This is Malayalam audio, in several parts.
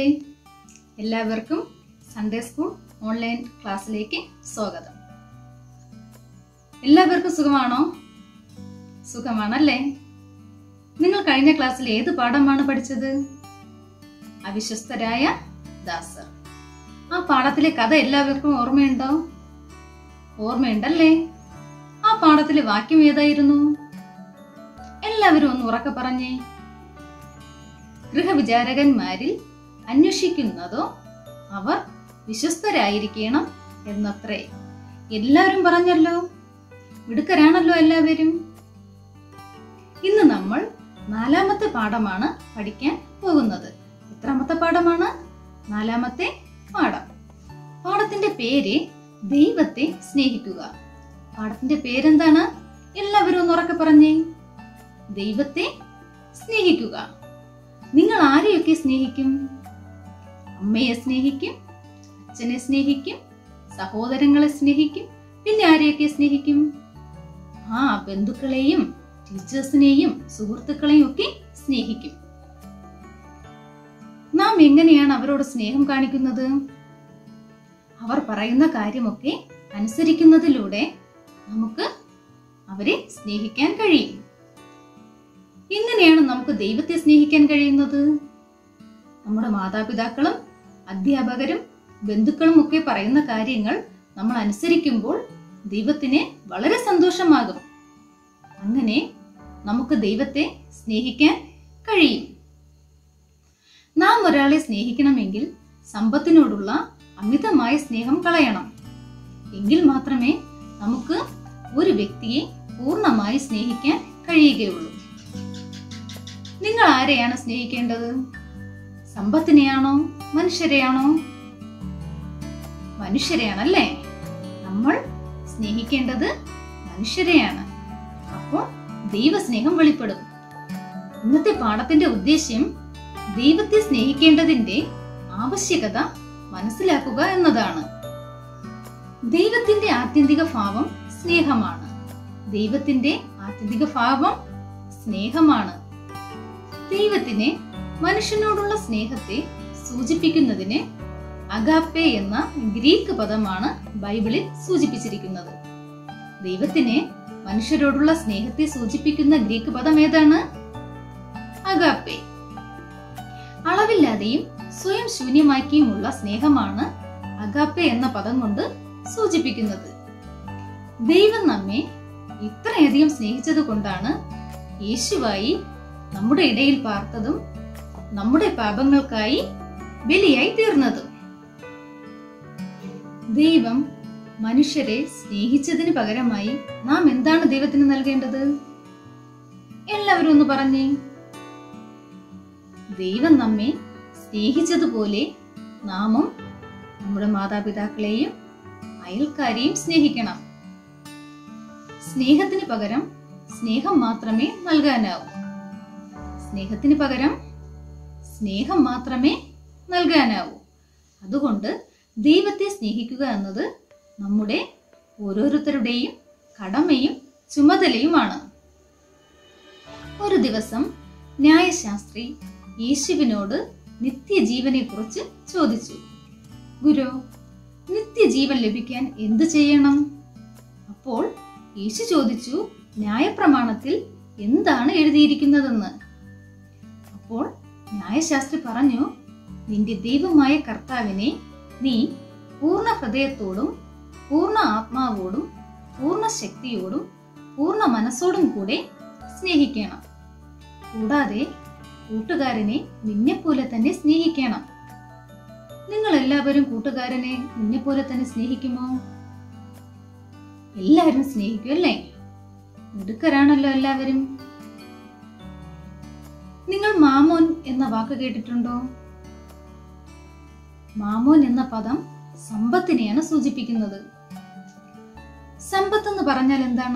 സുഖമല്ലേ എല്ലാവർക്കും സൺഡേ സ്കൂൾ ഓൺലൈൻ ക്ലാസ്സിലേക്ക് സ്വാഗതം എല്ലാവർക്കും സുഖമാണോ സുഖമാണല്ലേ നിങ്ങൾ കഴിഞ്ഞ ക്ലാസ്സിൽ ഏത് പാഠമാണ് പഠിച്ചത് അവിശ്വസ്തരായ ദാസർ ആ പാഠത്തിലെ കഥ എല്ലാവർക്കും ഓർമ്മയുണ്ടോ ഓർമ്മയുണ്ടല്ലേ ആ പാഠത്തിലെ വാക്യം ഏതായിരുന്നു എല്ലാവരും ഒന്ന് ഉറക്കെ പറഞ്ഞേ ഗൃഹവിചാരകന്മാരിൽ അന്വേഷിക്കുന്നതോ അവർ വിശ്വസ്തരായിരിക്കണം എന്നത്രേ എല്ലാവരും പറഞ്ഞല്ലോ മിടുക്കരാണല്ലോ എല്ലാവരും ഇന്ന് നമ്മൾ നാലാമത്തെ പാഠമാണ് പഠിക്കാൻ പോകുന്നത് എത്രാമത്തെ പാഠമാണ് നാലാമത്തെ പാഠം പാഠത്തിന്റെ പേര് ദൈവത്തെ സ്നേഹിക്കുക പാഠത്തിന്റെ പേരെന്താണ് എല്ലാവരും ഒന്ന് ഉറക്കെ പറഞ്ഞേ ദൈവത്തെ സ്നേഹിക്കുക നിങ്ങൾ ആരെയൊക്കെ സ്നേഹിക്കും അമ്മയെ സ്നേഹിക്കും അച്ഛനെ സ്നേഹിക്കും സഹോദരങ്ങളെ സ്നേഹിക്കും പിന്നെ ആരെയൊക്കെ സ്നേഹിക്കും ആ ബന്ധുക്കളെയും ടീച്ചേഴ്സിനെയും സുഹൃത്തുക്കളെയും ഒക്കെ സ്നേഹിക്കും നാം എങ്ങനെയാണ് അവരോട് സ്നേഹം കാണിക്കുന്നത് അവർ പറയുന്ന കാര്യമൊക്കെ അനുസരിക്കുന്നതിലൂടെ നമുക്ക് അവരെ സ്നേഹിക്കാൻ കഴിയും എങ്ങനെയാണ് നമുക്ക് ദൈവത്തെ സ്നേഹിക്കാൻ കഴിയുന്നത് നമ്മുടെ മാതാപിതാക്കളും അധ്യാപകരും ബന്ധുക്കളും ഒക്കെ പറയുന്ന കാര്യങ്ങൾ നമ്മൾ അനുസരിക്കുമ്പോൾ ദൈവത്തിന് വളരെ സന്തോഷമാകും അങ്ങനെ നമുക്ക് ദൈവത്തെ സ്നേഹിക്കാൻ കഴിയും നാം ഒരാളെ സ്നേഹിക്കണമെങ്കിൽ സമ്പത്തിനോടുള്ള അമിതമായ സ്നേഹം കളയണം എങ്കിൽ മാത്രമേ നമുക്ക് ഒരു വ്യക്തിയെ പൂർണ്ണമായി സ്നേഹിക്കാൻ കഴിയുകയുള്ളൂ നിങ്ങൾ ആരെയാണ് സ്നേഹിക്കേണ്ടത് സമ്പത്തിനെയാണോ മനുഷ്യരെയാണോ മനുഷ്യരെയാണല്ലേ നമ്മൾ സ്നേഹിക്കേണ്ടത് മനുഷ്യരെയാണ് അപ്പോൾ ദൈവസ്നേഹം വെളിപ്പെടും ഇന്നത്തെ പാഠത്തിന്റെ ഉദ്ദേശ്യം ദൈവത്തെ സ്നേഹിക്കേണ്ടതിന്റെ ആവശ്യകത മനസ്സിലാക്കുക എന്നതാണ് ദൈവത്തിന്റെ ആത്യന്തിക ഭാവം സ്നേഹമാണ് ദൈവത്തിന്റെ ആത്യന്തിക ഭാവം സ്നേഹമാണ് ദൈവത്തിന് മനുഷ്യനോടുള്ള സ്നേഹത്തെ സൂചിപ്പിക്കുന്നതിന് അഗാപ്പെ എന്ന ഗ്രീക്ക് പദമാണ് ബൈബിളിൽ സൂചിപ്പിച്ചിരിക്കുന്നത് ദൈവത്തിന് മനുഷ്യരോടുള്ള സ്നേഹത്തെ സൂചിപ്പിക്കുന്ന ഗ്രീക്ക് പദം ഏതാണ് അഗാപ്പെ അളവില്ലാതെയും സ്വയം ശൂന്യമാക്കിയുമുള്ള സ്നേഹമാണ് അഗാപ്പെ എന്ന പദം കൊണ്ട് സൂചിപ്പിക്കുന്നത് ദൈവം നമ്മെ ഇത്രയധികം സ്നേഹിച്ചത് കൊണ്ടാണ് യേശുവായി നമ്മുടെ ഇടയിൽ പാർത്തതും നമ്മുടെ പാപങ്ങൾക്കായി ബലിയായി തീർന്നതും ദൈവം മനുഷ്യരെ സ്നേഹിച്ചതിന് പകരമായി നാം എന്താണ് ദൈവത്തിന് നൽകേണ്ടത് എല്ലാവരും ഒന്ന് പറഞ്ഞേ ദൈവം നമ്മെ സ്നേഹിച്ചതുപോലെ നാമും നമ്മുടെ മാതാപിതാക്കളെയും അയൽക്കാരെയും സ്നേഹിക്കണം സ്നേഹത്തിന് പകരം സ്നേഹം മാത്രമേ നൽകാനാവൂ സ്നേഹത്തിന് പകരം സ്നേഹം മാത്രമേ നൽകാനാവൂ അതുകൊണ്ട് ദൈവത്തെ സ്നേഹിക്കുക എന്നത് നമ്മുടെ ഓരോരുത്തരുടെയും കടമയും ചുമതലയുമാണ് ഒരു ദിവസം ന്യായശാസ്ത്രി യേശുവിനോട് നിത്യജീവനെ കുറിച്ച് ചോദിച്ചു ഗുരു നിത്യജീവൻ ലഭിക്കാൻ എന്തു ചെയ്യണം അപ്പോൾ യേശു ചോദിച്ചു ന്യായപ്രമാണത്തിൽ എന്താണ് എഴുതിയിരിക്കുന്നതെന്ന് അപ്പോൾ ന്യായശാസ്ത്രി പറഞ്ഞു നിന്റെ ദൈവമായ കർത്താവിനെ നീ പൂർണ്ണ ഹൃദയത്തോടും പൂർണ്ണ ആത്മാവോടും പൂർണ്ണ ശക്തിയോടും പൂർണ്ണ മനസ്സോടും കൂടെ സ്നേഹിക്കണം കൂടാതെ കൂട്ടുകാരനെ നിന്നെപ്പോലെ തന്നെ സ്നേഹിക്കണം നിങ്ങൾ എല്ലാവരും കൂട്ടുകാരനെ നിന്നെപ്പോലെ തന്നെ സ്നേഹിക്കുമോ എല്ലാവരും സ്നേഹിക്കും അല്ലേ മിടുക്കരാണല്ലോ എല്ലാവരും നിങ്ങൾ മാമോൻ എന്ന വാക്ക് കേട്ടിട്ടുണ്ടോ മാമോൻ എന്ന പദം സമ്പത്തിനെയാണ് സൂചിപ്പിക്കുന്നത് സമ്പത്ത് എന്ന് പറഞ്ഞാൽ എന്താണ്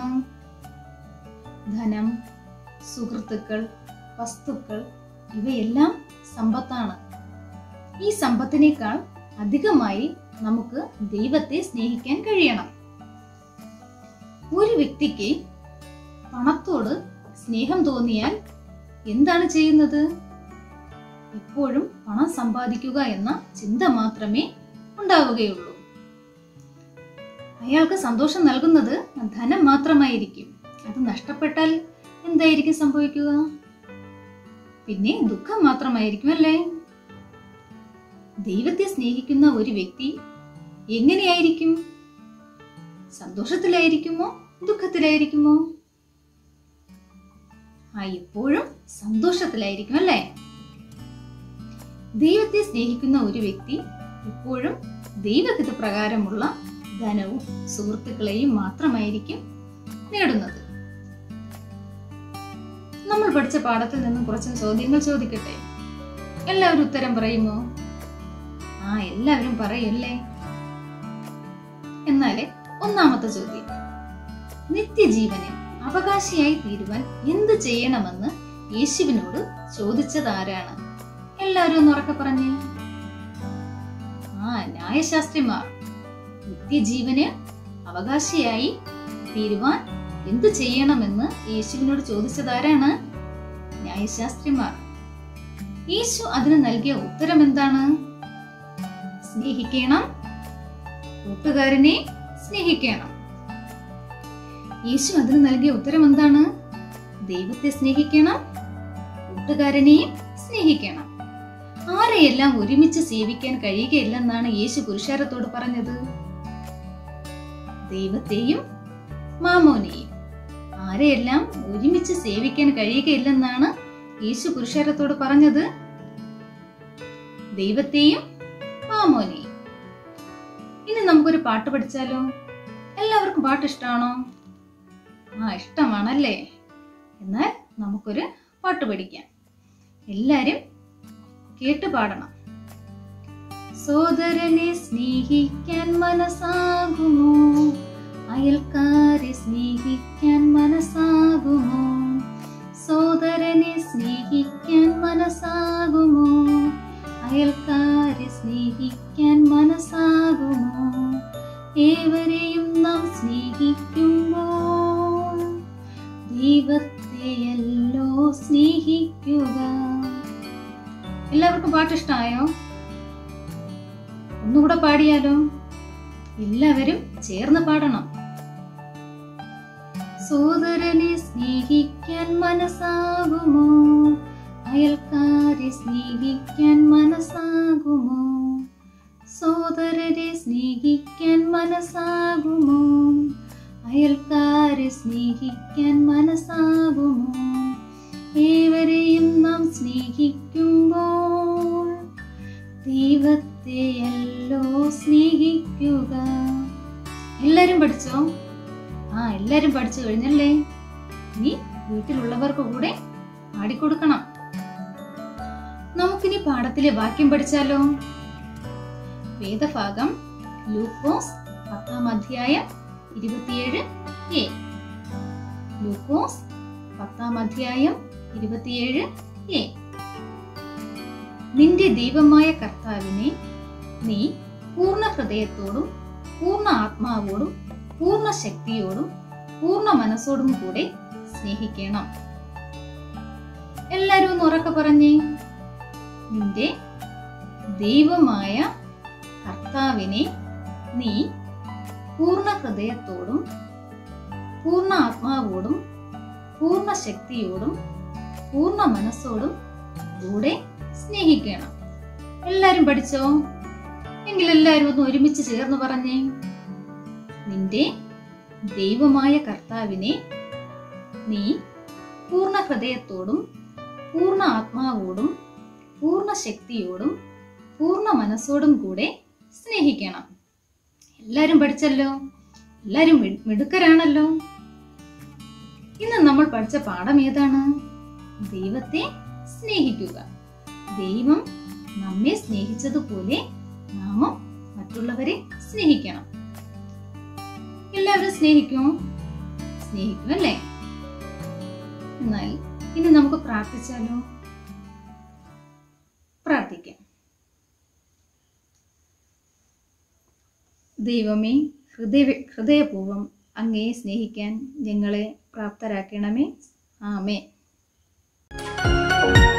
ധനം സുഹൃത്തുക്കൾ വസ്തുക്കൾ ഇവയെല്ലാം സമ്പത്താണ് ഈ സമ്പത്തിനേക്കാൾ അധികമായി നമുക്ക് ദൈവത്തെ സ്നേഹിക്കാൻ കഴിയണം ഒരു വ്യക്തിക്ക് പണത്തോട് സ്നേഹം തോന്നിയാൽ എന്താണ് ചെയ്യുന്നത് എപ്പോഴും പണം സമ്പാദിക്കുക എന്ന ചിന്ത മാത്രമേ ഉണ്ടാവുകയുള്ളൂ അയാൾക്ക് സന്തോഷം നൽകുന്നത് ധനം മാത്രമായിരിക്കും അത് നഷ്ടപ്പെട്ടാൽ എന്തായിരിക്കും സംഭവിക്കുക പിന്നെ ദുഃഖം മാത്രമായിരിക്കും അല്ലേ ദൈവത്തെ സ്നേഹിക്കുന്ന ഒരു വ്യക്തി എങ്ങനെയായിരിക്കും സന്തോഷത്തിലായിരിക്കുമോ ദുഃഖത്തിലായിരിക്കുമോ ആ എപ്പോഴും സന്തോഷത്തിലായിരിക്കും അല്ലേ ദൈവത്തെ സ്നേഹിക്കുന്ന ഒരു വ്യക്തി എപ്പോഴും ദൈവഹിത പ്രകാരമുള്ള ധനവും സുഹൃത്തുക്കളെയും മാത്രമായിരിക്കും നേടുന്നത് നമ്മൾ പഠിച്ച പാഠത്തിൽ നിന്നും കുറച്ച് ചോദ്യങ്ങൾ ചോദിക്കട്ടെ എല്ലാവരും ഉത്തരം പറയുമോ ആ എല്ലാവരും പറയല്ലേ എന്നാല് ഒന്നാമത്തെ ചോദ്യം നിത്യജീവന് അവകാശിയായി തീരുവാൻ എന്ത് ചെയ്യണമെന്ന് യേശുവിനോട് ചോദിച്ചത് ആരാണ് എല്ലാവരും ഒന്ന് ഉറക്കെ പറഞ്ഞേ ആ ന്യായശാസ്ത്രിമാർ നിത്യജീവന് അവകാശിയായി തീരുവാൻ എന്ത് ചെയ്യണമെന്ന് യേശുവിനോട് ചോദിച്ചത് ആരാണ് ന്യായശാസ്ത്രിമാർ യേശു അതിന് നൽകിയ ഉത്തരം എന്താണ് സ്നേഹിക്കണം കൂട്ടുകാരനെ സ്നേഹിക്കണം യേശു അതിന് നൽകിയ ഉത്തരം എന്താണ് ദൈവത്തെ സ്നേഹിക്കണം കൂട്ടുകാരനെയും സ്നേഹിക്കണം ആരെയെല്ലാം ഒരുമിച്ച് സേവിക്കാൻ കഴിയുകയില്ലെന്നാണ് യേശു പുരുഷാരത്തോട് പറഞ്ഞത് ദൈവത്തെയും മാമോനെയും ആരെയെല്ലാം ഒരുമിച്ച് സേവിക്കാൻ കഴിയുകയില്ലെന്നാണ് യേശു പുരുഷാരത്തോട് പറഞ്ഞത് ദൈവത്തെയും മാമോനെയും ഇനി നമുക്കൊരു പാട്ട് പഠിച്ചാലോ എല്ലാവർക്കും പാട്ട് ഇഷ്ടമാണോ ആ ഇഷ്ടമാണല്ലേ എന്നാൽ നമുക്കൊരു പാട്ട് പഠിക്കാം എല്ലാരും കേട്ട് പാടണം സോദരനെ സ്നേഹിക്കാൻ മനസ്സാകുമോ അയൽക്കാരെ സ്നേഹിക്കാൻ മനസ്സാകുമോ സോദരനെ സ്നേഹിക്കാൻ മനസ്സാകുമോ അയൽക്കാരെ സ്നേഹിക്കാൻ മനസ്സാകുമോ ഏവരെയും നാം സ്നേഹിക്കുമ്പോൾ ദൈവത്തെയല്ലോ സ്നേഹിക്കുക എല്ലാവർക്കും പാട്ട് ഇഷ്ടമായോ ഒന്നുകൂടെ പാടിയാലോ എല്ലാവരും ചേർന്ന് പാടണം സോദരനെ സ്നേഹിക്കാൻ മനസ്സാകുമോ അയൽക്കാരെ സ്നേഹിക്കാൻ മനസ്സാകുമോ സോദരരെ സ്നേഹിക്കാൻ മനസ്സാകുമോ അയൽക്കാരെ സ്നേഹിക്കാൻ മനസ്സാകുമോ ഏവരെയും നാം സ്നേഹിക്കുമ്പോൾ ദൈവത്തെയല്ലോ സ്നേഹിക്കുക എല്ലാരും പഠിച്ചോ ആ എല്ലാരും പഠിച്ചു കഴിഞ്ഞല്ലേ ഇനി വീട്ടിലുള്ളവർക്ക് കൂടെ പാടിക്കൊടുക്കണം നമുക്കിനി പാഠത്തിലെ വാക്യം പഠിച്ചാലോ വേദഭാഗം ലൂക്കോസ് പത്താം അധ്യായം ഇരുപത്തിയേഴ് എ ലൂക്കോസ് പത്താം അധ്യായം ഇരുപത്തിയേഴ് എ നിന്റെ ദൈവമായ കർത്താവിനെ നീ പൂർണ്ണ ഹൃദയത്തോടും പൂർണ്ണ ആത്മാവോടും പൂർണ്ണ ശക്തിയോടും പൂർണ്ണ മനസ്സോടും കൂടെ സ്നേഹിക്കണം എല്ലാരും ഒന്ന് ഉറക്കെ പറഞ്ഞേ നിന്റെ ദൈവമായ കർത്താവിനെ നീ പൂർണ്ണ ഹൃദയത്തോടും പൂർണ്ണ ആത്മാവോടും പൂർണ്ണ ശക്തിയോടും പൂർണ്ണ മനസ്സോടും കൂടെ സ്നേഹിക്കണം എല്ലാരും പഠിച്ചോ എങ്കിൽ എല്ലാരും ഒന്ന് ഒരുമിച്ച് ചേർന്ന് പറഞ്ഞേ നിന്റെ ദൈവമായ കർത്താവിനെ നീ പൂർണ്ണ ഹൃദയത്തോടും പൂർണ്ണ ആത്മാവോടും പൂർണ്ണ ശക്തിയോടും പൂർണ്ണ മനസ്സോടും കൂടെ സ്നേഹിക്കണം എല്ലാരും പഠിച്ചല്ലോ എല്ലാരും മി- മിടുക്കരാണല്ലോ ഇന്ന് നമ്മൾ പഠിച്ച പാഠം ഏതാണ് ദൈവത്തെ സ്നേഹിക്കുക ദൈവം നമ്മെ സ്നേഹിച്ചതുപോലെ നാമും മറ്റുള്ളവരെ സ്നേഹിക്കണം എല്ലാവരും സ്നേഹിക്കുമോ സ്നേഹിക്കും അല്ലേ എന്നാൽ ഇനി നമുക്ക് പ്രാർത്ഥിച്ചാലോ പ്രാർത്ഥിക്കാം ദൈവമേ ഹൃദയ ഹൃദയപൂർവ്വം അങ്ങയെ സ്നേഹിക്കാൻ ഞങ്ങളെ പ്രാപ്തരാക്കണമേ ആമേ